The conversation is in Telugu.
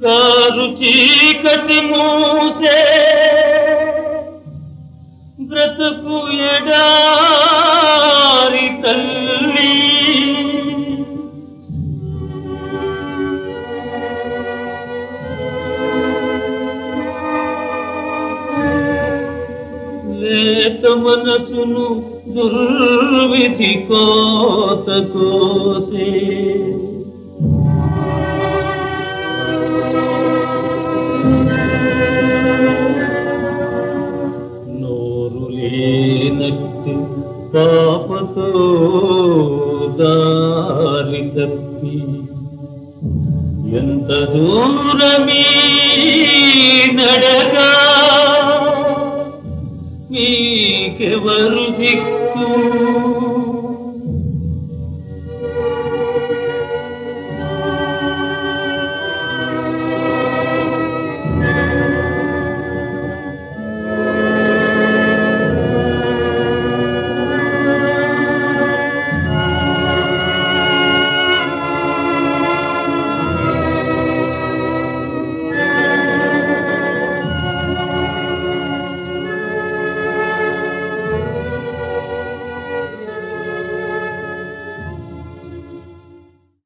కారు చీకటి మూసే బ్రతుకు ఎడారి తల్లి లేత మనసును దుర్విధి కోత కోసే నోరు లేనట్టు పాపతో దారి తప్పి ఎంత దూరమీ నడగా మీకెవరు దిక్కు